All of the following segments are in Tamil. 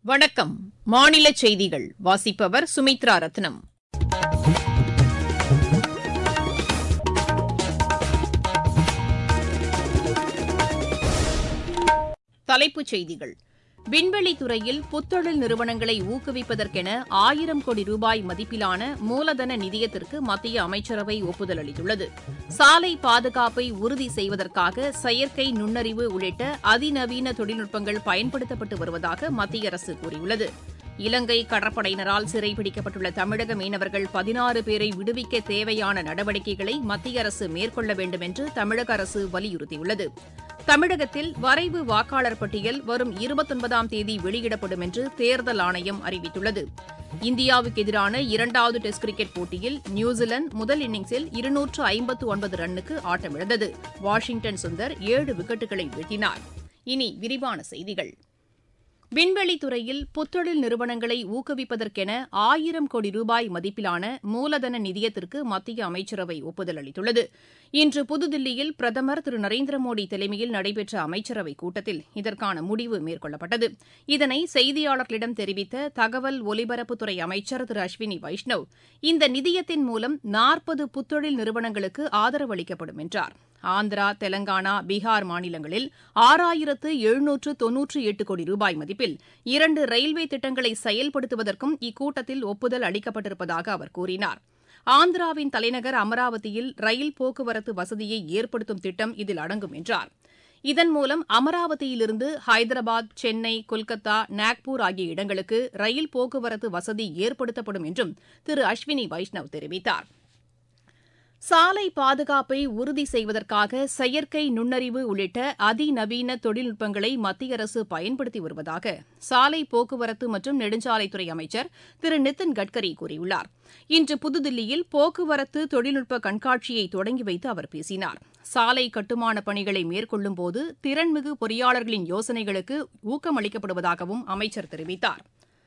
வணக்கம் மாநில செய்திகள் வாசிப்பவர் சுமித்ரா ரத்னம் தலைப்புச் செய்திகள் விண்வெளித் துறையில் புத்தொழில் நிறுவனங்களை ஊக்குவிப்பதற்கென ஆயிரம் கோடி ரூபாய் மதிப்பிலான மூலதன நிதியத்திற்கு மத்திய அமைச்சரவை ஒப்புதல் அளித்துள்ளது சாலை பாதுகாப்பை உறுதி செய்வதற்காக செயற்கை நுண்ணறிவு உள்ளிட்ட அதிநவீன தொழில்நுட்பங்கள் பயன்படுத்தப்பட்டு வருவதாக மத்திய அரசு கூறியுள்ளது இலங்கை கடற்படையினரால் சிறைபிடிக்கப்பட்டுள்ள தமிழக மீனவர்கள் பதினாறு பேரை விடுவிக்க தேவையான நடவடிக்கைகளை மத்திய அரசு மேற்கொள்ள வேண்டும் என்று தமிழக அரசு வலியுறுத்தியுள்ளது தமிழகத்தில் வரைவு வாக்காளர் பட்டியல் வரும் இருபத்தொன்பதாம் தேதி வெளியிடப்படும் என்று தேர்தல் ஆணையம் அறிவித்துள்ளது இந்தியாவுக்கு எதிரான இரண்டாவது டெஸ்ட் கிரிக்கெட் போட்டியில் நியூசிலாந்து முதல் இன்னிங்ஸில் இருநூற்று ஐம்பத்து ஒன்பது ரன்னுக்கு ஆட்டமிழந்தது வாஷிங்டன் சுந்தர் ஏழு விக்கெட்டுகளை வீழ்த்தினார் இனி விரிவான செய்திகள் விண்வெளித் துறையில் புத்தொழில் நிறுவனங்களை ஊக்குவிப்பதற்கென ஆயிரம் கோடி ரூபாய் மதிப்பிலான மூலதன நிதியத்திற்கு மத்திய அமைச்சரவை ஒப்புதல் அளித்துள்ளது இன்று புதுதில்லியில் பிரதமர் திரு நரேந்திர மோடி தலைமையில் நடைபெற்ற அமைச்சரவைக் கூட்டத்தில் இதற்கான முடிவு மேற்கொள்ளப்பட்டது இதனை செய்தியாளர்களிடம் தெரிவித்த தகவல் ஒலிபரப்புத்துறை அமைச்சர் திரு அஸ்வினி வைஷ்ணவ் இந்த நிதியத்தின் மூலம் நாற்பது புத்தொழில் நிறுவனங்களுக்கு ஆதரவு அளிக்கப்படும் என்றார் ஆந்திரா தெலங்கானா பீகார் மாநிலங்களில் ஆறாயிரத்து எழுநூற்று தொன்னூற்று எட்டு கோடி ரூபாய் மதிப்பில் இரண்டு ரயில்வே திட்டங்களை செயல்படுத்துவதற்கும் இக்கூட்டத்தில் ஒப்புதல் அளிக்கப்பட்டிருப்பதாக அவர் கூறினார் ஆந்திராவின் தலைநகர் அமராவதியில் ரயில் போக்குவரத்து வசதியை ஏற்படுத்தும் திட்டம் இதில் அடங்கும் என்றார் இதன் மூலம் அமராவதியிலிருந்து ஹைதராபாத் சென்னை கொல்கத்தா நாக்பூர் ஆகிய இடங்களுக்கு ரயில் போக்குவரத்து வசதி ஏற்படுத்தப்படும் என்றும் திரு அஸ்வினி வைஷ்ணவ் தெரிவித்தார் சாலை பாதுகாப்பை உறுதி செய்வதற்காக செயற்கை நுண்ணறிவு உள்ளிட்ட அதிநவீன தொழில்நுட்பங்களை மத்திய அரசு பயன்படுத்தி வருவதாக சாலை போக்குவரத்து மற்றும் நெடுஞ்சாலைத்துறை அமைச்சர் திரு நிதின் கட்கரி கூறியுள்ளார் இன்று புதுதில்லியில் போக்குவரத்து தொழில்நுட்ப கண்காட்சியை தொடங்கி வைத்து அவர் பேசினார் சாலை கட்டுமான பணிகளை மேற்கொள்ளும் போது திறன்மிகு பொறியாளர்களின் யோசனைகளுக்கு ஊக்கமளிக்கப்படுவதாகவும் அமைச்சர் தெரிவித்தார்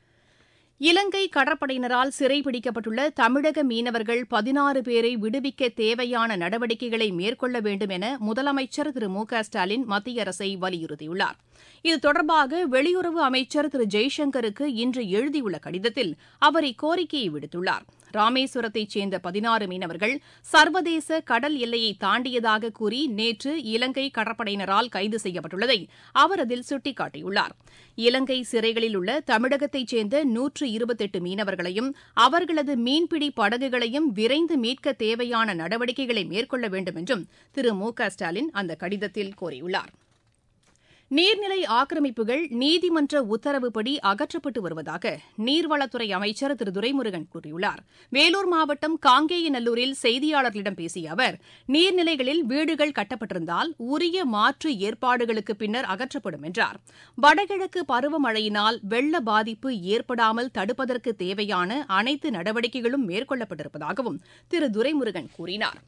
இலங்கை கடற்படையினரால் சிறைபிடிக்கப்பட்டுள்ள தமிழக மீனவர்கள் பதினாறு பேரை விடுவிக்க தேவையான நடவடிக்கைகளை மேற்கொள்ள வேண்டும் என முதலமைச்சர் திரு மு க ஸ்டாலின் மத்திய அரசை வலியுறுத்தியுள்ளார் இது தொடர்பாக வெளியுறவு அமைச்சர் திரு ஜெய்சங்கருக்கு இன்று எழுதியுள்ள கடிதத்தில் அவர் இக்கோரிக்கையை விடுத்துள்ளார் ராமேஸ்வரத்தைச் சேர்ந்த பதினாறு மீனவர்கள் சர்வதேச கடல் எல்லையை தாண்டியதாக கூறி நேற்று இலங்கை கடற்படையினரால் கைது செய்யப்பட்டுள்ளதை அவர் அதில் சுட்டிக்காட்டியுள்ளார் இலங்கை சிறைகளில் உள்ள தமிழகத்தைச் சேர்ந்த நூற்று இருபத்தெட்டு மீனவர்களையும் அவர்களது மீன்பிடி படகுகளையும் விரைந்து மீட்க தேவையான நடவடிக்கைகளை மேற்கொள்ள வேண்டும் என்றும் திரு மு க ஸ்டாலின் அந்த கடிதத்தில் கோரியுள்ளார் நீர்நிலை ஆக்கிரமிப்புகள் நீதிமன்ற உத்தரவுப்படி அகற்றப்பட்டு வருவதாக நீர்வளத்துறை அமைச்சர் திரு துரைமுருகன் கூறியுள்ளார் வேலூர் மாவட்டம் காங்கேயநல்லூரில் செய்தியாளர்களிடம் பேசிய அவர் நீர்நிலைகளில் வீடுகள் கட்டப்பட்டிருந்தால் உரிய மாற்று ஏற்பாடுகளுக்கு பின்னர் அகற்றப்படும் என்றார் வடகிழக்கு பருவமழையினால் வெள்ள பாதிப்பு ஏற்படாமல் தடுப்பதற்கு தேவையான அனைத்து நடவடிக்கைகளும் மேற்கொள்ளப்பட்டிருப்பதாகவும் திரு துரைமுருகன் கூறினார்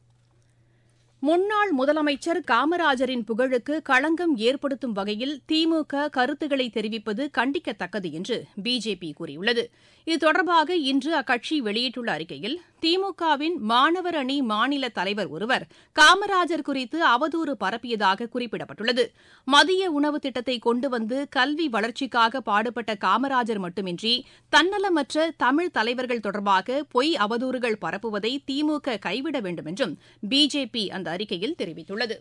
முன்னாள் முதலமைச்சர் காமராஜரின் புகழுக்கு களங்கம் ஏற்படுத்தும் வகையில் திமுக கருத்துக்களை தெரிவிப்பது கண்டிக்கத்தக்கது என்று பிஜேபி கூறியுள்ளது இது தொடர்பாக இன்று அக்கட்சி வெளியிட்டுள்ள அறிக்கையில் திமுகவின் மாணவர் அணி மாநில தலைவர் ஒருவர் காமராஜர் குறித்து அவதூறு பரப்பியதாக குறிப்பிடப்பட்டுள்ளது மதிய உணவு திட்டத்தை கொண்டு வந்து கல்வி வளர்ச்சிக்காக பாடுபட்ட காமராஜர் மட்டுமின்றி தன்னலமற்ற தமிழ் தலைவர்கள் தொடர்பாக பொய் அவதூறுகள் பரப்புவதை திமுக கைவிட வேண்டும் என்றும் பிஜேபி அந்த அறிக்கையில் தெரிவித்துள்ளது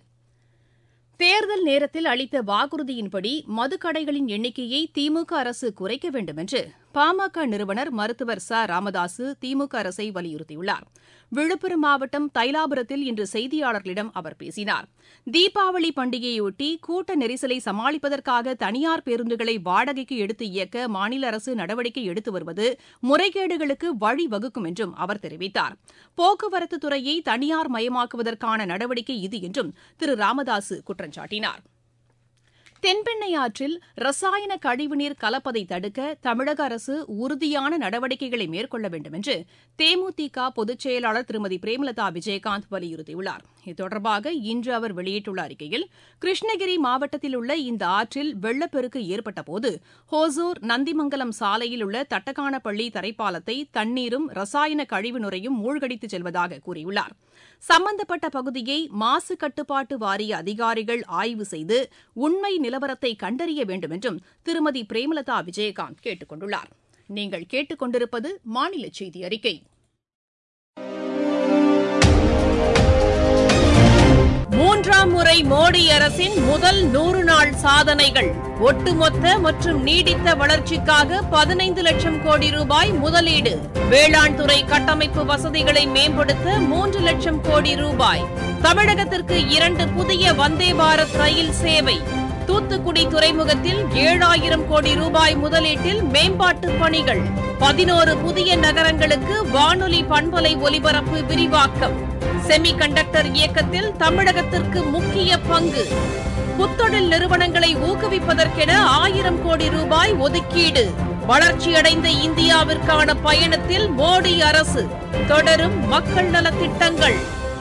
தேர்தல் நேரத்தில் அளித்த வாக்குறுதியின்படி மதுக்கடைகளின் எண்ணிக்கையை திமுக அரசு குறைக்க வேண்டும் என்று பாமக நிறுவனர் மருத்துவர் ச ராமதாசு திமுக அரசை வலியுறுத்தியுள்ளார் விழுப்புரம் மாவட்டம் தைலாபுரத்தில் இன்று செய்தியாளர்களிடம் அவர் பேசினார் தீபாவளி பண்டிகையொட்டி கூட்ட நெரிசலை சமாளிப்பதற்காக தனியார் பேருந்துகளை வாடகைக்கு எடுத்து இயக்க மாநில அரசு நடவடிக்கை எடுத்து வருவது முறைகேடுகளுக்கு வழிவகுக்கும் என்றும் அவர் தெரிவித்தார் போக்குவரத்து துறையை தனியார் மயமாக்குவதற்கான நடவடிக்கை இது என்றும் திரு ராமதாசு குற்றம் சாட்டினார் தென்பெண்ணை ஆற்றில் ரசாயன கழிவுநீர் கலப்பதை தடுக்க தமிழக அரசு உறுதியான நடவடிக்கைகளை மேற்கொள்ள வேண்டும் என்று தேமுதிக பொதுச் செயலாளர் திருமதி பிரேமலதா விஜயகாந்த் வலியுறுத்தியுள்ளார் இது தொடர்பாக இன்று அவர் வெளியிட்டுள்ள அறிக்கையில் கிருஷ்ணகிரி மாவட்டத்தில் உள்ள இந்த ஆற்றில் வெள்ளப்பெருக்கு ஏற்பட்டபோது ஹோசூர் நந்திமங்கலம் சாலையில் உள்ள தட்டக்கானப்பள்ளி தரைப்பாலத்தை தண்ணீரும் ரசாயன கழிவு நுரையும் மூழ்கடித்து செல்வதாக கூறியுள்ளார் சம்பந்தப்பட்ட பகுதியை மாசு கட்டுப்பாட்டு வாரிய அதிகாரிகள் ஆய்வு செய்து உண்மை நிலவரத்தை கண்டறிய வேண்டும் என்றும் திருமதி பிரேமலதா விஜயகாந்த் கேட்டுக் கொண்டுள்ளார் நீங்கள் கேட்டுக்கொண்டிருப்பது மாநில செய்தி அறிக்கை மூன்றாம் முறை மோடி அரசின் முதல் நூறு நாள் சாதனைகள் ஒட்டுமொத்த மற்றும் நீடித்த வளர்ச்சிக்காக பதினைந்து லட்சம் கோடி ரூபாய் முதலீடு வேளாண் துறை கட்டமைப்பு வசதிகளை மேம்படுத்த மூன்று லட்சம் கோடி ரூபாய் தமிழகத்திற்கு இரண்டு புதிய வந்தே பாரத் ரயில் சேவை தூத்துக்குடி துறைமுகத்தில் ஏழாயிரம் கோடி ரூபாய் முதலீட்டில் மேம்பாட்டு பணிகள் பதினோரு புதிய நகரங்களுக்கு வானொலி பண்பலை ஒலிபரப்பு விரிவாக்கம் செமி கண்டக்டர் இயக்கத்தில் தமிழகத்திற்கு முக்கிய பங்கு புத்தொழில் நிறுவனங்களை ஊக்குவிப்பதற்கென ஆயிரம் கோடி ரூபாய் ஒதுக்கீடு வளர்ச்சியடைந்த இந்தியாவிற்கான பயணத்தில் மோடி அரசு தொடரும் மக்கள் நலத்திட்டங்கள்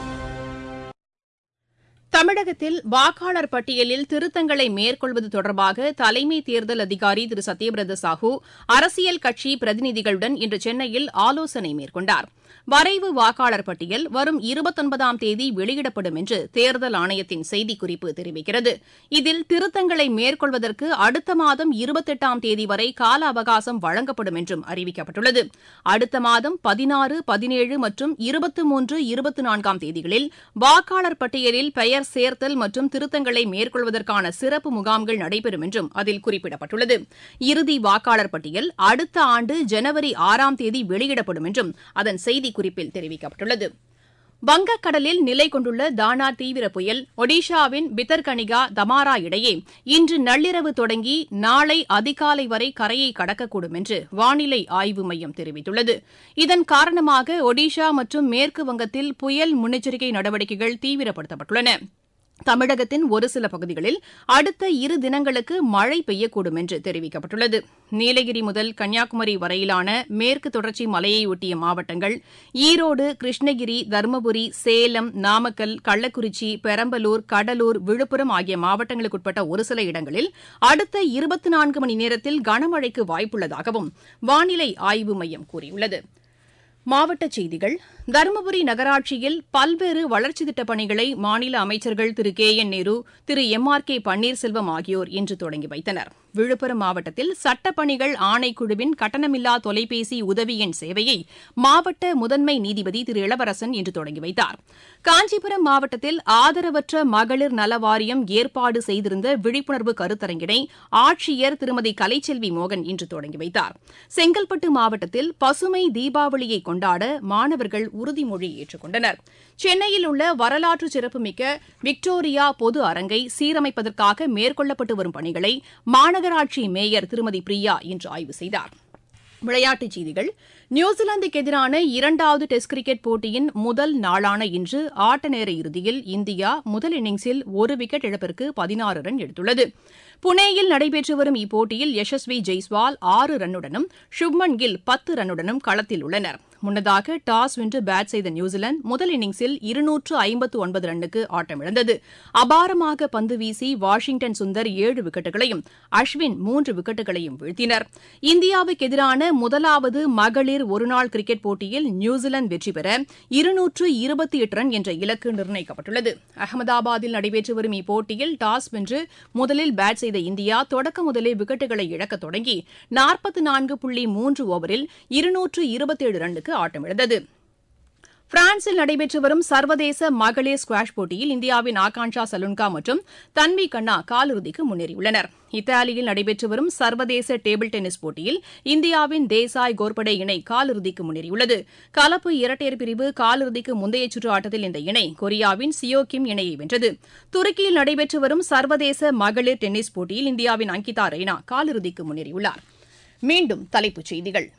தமிழகத்தில் வாக்காளர் பட்டியலில் திருத்தங்களை மேற்கொள்வது தொடர்பாக தலைமை தேர்தல் அதிகாரி திரு சத்யபிரத சாஹூ அரசியல் கட்சி பிரதிநிதிகளுடன் இன்று சென்னையில் ஆலோசனை மேற்கொண்டார் வரைவு வாக்காளர் பட்டியல் வரும் இருபத்தொன்பதாம் தேதி வெளியிடப்படும் என்று தேர்தல் ஆணையத்தின் செய்திக்குறிப்பு தெரிவிக்கிறது இதில் திருத்தங்களை மேற்கொள்வதற்கு அடுத்த மாதம் இருபத்தெட்டாம் தேதி வரை கால அவகாசம் வழங்கப்படும் என்றும் அறிவிக்கப்பட்டுள்ளது அடுத்த மாதம் பதினாறு பதினேழு மற்றும் இருபத்தி மூன்று இருபத்தி நான்காம் தேதிகளில் வாக்காளர் பட்டியலில் பெயர் சேர்த்தல் மற்றும் திருத்தங்களை மேற்கொள்வதற்கான சிறப்பு முகாம்கள் நடைபெறும் என்றும் அதில் குறிப்பிடப்பட்டுள்ளது இறுதி வாக்காளர் பட்டியல் அடுத்த ஆண்டு ஜனவரி ஆறாம் தேதி வெளியிடப்படும் என்றும் அதன் செய்திக்குறிப்பில் தெரிவிக்கப்பட்டுள்ளது வங்கக்கடலில் நிலை கொண்டுள்ள தானா தீவிர புயல் ஒடிஷாவின் பித்தர்கனிகா தமாரா இடையே இன்று நள்ளிரவு தொடங்கி நாளை அதிகாலை வரை கரையை கடக்கக்கூடும் என்று வானிலை ஆய்வு மையம் தெரிவித்துள்ளது இதன் காரணமாக ஒடிஷா மற்றும் மேற்கு வங்கத்தில் புயல் முன்னெச்சரிக்கை நடவடிக்கைகள் தீவிரப்படுத்தப்பட்டுள்ளன தமிழகத்தின் ஒரு சில பகுதிகளில் அடுத்த இரு தினங்களுக்கு மழை பெய்யக்கூடும் என்று தெரிவிக்கப்பட்டுள்ளது நீலகிரி முதல் கன்னியாகுமரி வரையிலான மேற்கு தொடர்ச்சி மலையையொட்டிய மாவட்டங்கள் ஈரோடு கிருஷ்ணகிரி தருமபுரி சேலம் நாமக்கல் கள்ளக்குறிச்சி பெரம்பலூர் கடலூர் விழுப்புரம் ஆகிய மாவட்டங்களுக்குட்பட்ட ஒரு சில இடங்களில் அடுத்த இருபத்தி நான்கு மணி நேரத்தில் கனமழைக்கு வாய்ப்புள்ளதாகவும் வானிலை ஆய்வு மையம் கூறியுள்ளது மாவட்டச் செய்திகள் தருமபுரி நகராட்சியில் பல்வேறு வளர்ச்சித் திட்டப் பணிகளை மாநில அமைச்சர்கள் Thiru K N Nehru Thiru M R K Panneerselvam ஆகியோர் இன்று தொடங்கி வைத்தனர் விழுப்புரம் மாவட்டத்தில் சட்டப்பணிகள் ஆணைக்குழுவின் கட்டணமில்லா தொலைபேசி உதவி எண் சேவையை மாவட்ட முதன்மை நீதிபதி திரு இளவரசன் இன்று தொடங்கி வைத்தார் காஞ்சிபுரம் மாவட்டத்தில் ஆதரவற்ற மகளிர் நல வாரியம் ஏற்பாடு செய்திருந்த விழிப்புணர்வு கருத்தரங்கினை ஆட்சியர் திருமதி கலைச்செல்வி மோகன் இன்று தொடங்கி வைத்தார் செங்கல்பட்டு மாவட்டத்தில் பசுமை தீபாவளியை கொண்டாட மாணவர்கள் உறுதிமொழி ஏற்றுக்கொண்டனர் சென்னையில் உள்ள வரலாற்று சிறப்புமிக்க விக்டோரியா பொது அரங்கை சீரமைப்பதற்காக மேற்கொள்ளப்பட்டு வரும் பணிகளை மாநகராட்சி மேயர் திருமதி பிரியா இன்று ஆய்வு செய்தார் விளையாட்டுச் செய்திகள் நியூசிலாந்துக்கு எதிரான இரண்டாவது டெஸ்ட் கிரிக்கெட் போட்டியின் முதல் நாளான இன்று ஆட்ட நேர இறுதியில் இந்தியா முதல் இன்னிங்ஸில் ஒரு விக்கெட் இழப்பிற்கு பதினாறு ரன் எடுத்துள்ளது புனேயில் நடைபெற்று வரும் இப்போட்டியில் யசஸ்வி ஜெய்ஸ்வால் ஆறு ரன்னுடனும் சுப்மன் கில் பத்து ரன்னுடனும் களத்தில் உள்ளனர் முன்னதாக டாஸ் வென்று பேட் செய்த நியூசிலாந்து முதல் இன்னிங்ஸில் இருநூற்று ஐம்பத்து ஒன்பது ரன்னுக்கு ஆட்டமிழந்தது அபாரமாக பந்து வீசி வாஷிங்டன் சுந்தர் ஏழு விக்கெட்டுகளையும் அஸ்வின் மூன்று விக்கெட்டுகளையும் வீழ்த்தினர் இந்தியாவுக்கு எதிரான முதலாவது மகளிர் ஒருநாள் கிரிக்கெட் போட்டியில் நியூசிலாந்து வெற்றி பெற இருநூற்று இருபத்தி எட்டு ரன் என்ற இலக்கு நிர்ணயிக்கப்பட்டுள்ளது அகமதாபாத்தில் நடைபெற்று வரும் இப்போட்டியில் டாஸ் வென்று முதலில் பேட் செய்த இந்தியா தொடக்க முதலே விக்கெட்டுகளை இழக்கத் தொடங்கி நாற்பத்து நான்கு புள்ளி மூன்று ஓவரில் இருநூற்று இருபத்தேழு ரன்னுக்கு ஆட்டமிழந்தது பிரான்சில் நடைபெற்று வரும் சர்வதேச மகளிர் ஸ்குவாஷ் போட்டியில் இந்தியாவின் ஆகான்ஷா சலுன்கா மற்றும் தன்வி கண்ணா காலிறுதிக்கு முன்னேறியுள்ளனர் இத்தாலியில் நடைபெற்று வரும் சர்வதேச டேபிள் டென்னிஸ் போட்டியில் இந்தியாவின் தேசாய் கோர்படே இணை காலிறுதிக்கு முன்னேறியுள்ளது கலப்பு இரட்டையர் பிரிவு காலிறுதிக்கு முந்தைய சுற்று ஆட்டத்தில் இந்த இணை கொரியாவின் சியோ கிம் இணையை வென்றது துருக்கியில் நடைபெற்று வரும் சர்வதேச மகளிர் டென்னிஸ் போட்டியில் இந்தியாவின் அங்கிதா ரெய்னா காலிறுதிக்கு முன்னேறியுள்ளார் மீண்டும் தலைப்புச் செய்திகள்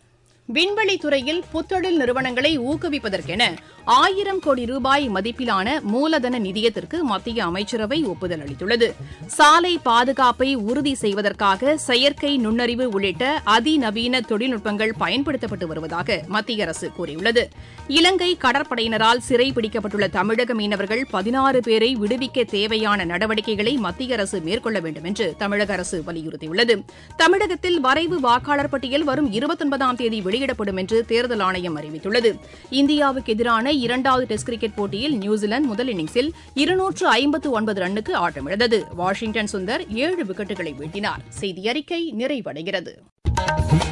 விண்வெளி துறையில் புத்தொழில் நிறுவனங்களை ஊக்குவிப்பதற்கென ஆயிரம் கோடி ரூபாய் மதிப்பிலான மூலதன நிதியத்திற்கு மத்திய அமைச்சரவை ஒப்புதல் அளித்துள்ளது சாலை பாதுகாப்பை உறுதி செய்வதற்காக செயற்கை நுண்ணறிவு உள்ளிட்ட அதிநவீன தொழில்நுட்பங்கள் பயன்படுத்தப்பட்டு வருவதாக மத்திய அரசு கூறியுள்ளது இலங்கை கடற்படையினரால் சிறைபிடிக்கப்பட்டுள்ள தமிழக மீனவர்கள் பதினாறு பேரை விடுவிக்க தேவையான நடவடிக்கைகளை மத்திய அரசு மேற்கொள்ள வேண்டும் என்று தமிழக அரசு வலியுறுத்தியுள்ளது தமிழகத்தில் வரைவு வாக்காளர் பட்டியல் வரும் இருபத்தொன்பதாம் தேதி வெளியிடப்படும் என்று தேர்தல் ஆணையம் அறிவித்துள்ளது இந்தியாவுக்கு எதிரான இரண்டாவது டெஸ்ட் கிரிக்கெட் போட்டியில் நியூசிலாந்து முதல் இன்னிங்ஸில் இருநூற்று ஐம்பத்து ஒன்பது ரன்னுக்கு ஆட்டமிழந்தது வாஷிங்டன் சுந்தர் ஏழு விக்கெட்டுகளை வீழ்த்தினார் செய்தி அறிக்கை நிறைவடைகிறது